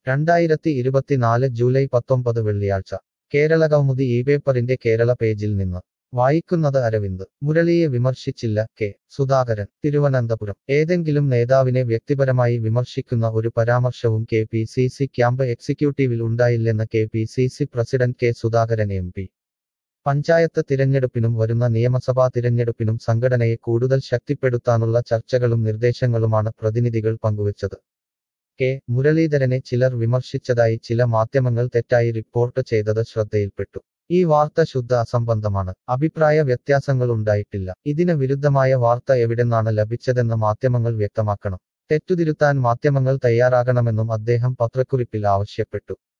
രണ്ടായിരത്തി ഇരുപത്തിനാല് ജൂലൈ പത്തൊമ്പത് വെള്ളിയാഴ്ച കേരള കൗമുദി ഈ പേപ്പറിന്റെ കേരള പേജിൽ നിന്ന് വായിക്കുന്നത് അരവിന്ദ് മുരളിയെ വിമർശിച്ചില്ല കെ സുധാകരൻ തിരുവനന്തപുരം ഏതെങ്കിലും നേതാവിനെ വ്യക്തിപരമായി വിമർശിക്കുന്ന ഒരു പരാമർശവും K P C C camp എക്സിക്യൂട്ടീവിൽ ഉണ്ടായില്ലെന്ന് K P C C president K Sudhakaran M P panchayat തിരഞ്ഞെടുപ്പിനും വരുന്ന നിയമസഭാ തിരഞ്ഞെടുപ്പിനും സംഘടനയെ കൂടുതൽ ശക്തിപ്പെടുത്താനുള്ള ചർച്ചകളും നിർദ്ദേശങ്ങളുമാണ് പ്രതിനിധികൾ പങ്കുവച്ചത് കെ മുരളീധരനെ ചിലർ വിമർശിച്ചതായി ചില മാധ്യമങ്ങൾ തെറ്റായി റിപ്പോർട്ട് ചെയ്തത് ശ്രദ്ധയിൽപ്പെട്ടു ഈ വാർത്ത ശുദ്ധ അസംബന്ധമാണ് അഭിപ്രായ വ്യത്യാസങ്ങളുണ്ടായിട്ടില്ല ഇതിന് വിരുദ്ധമായ വാർത്ത എവിടെന്നാണ് ലഭിച്ചതെന്ന് മാധ്യമങ്ങൾ വ്യക്തമാക്കണം തെറ്റുതിരുത്താൻ മാധ്യമങ്ങൾ തയ്യാറാകണമെന്നും അദ്ദേഹം പത്രക്കുറിപ്പിൽ ആവശ്യപ്പെട്ടു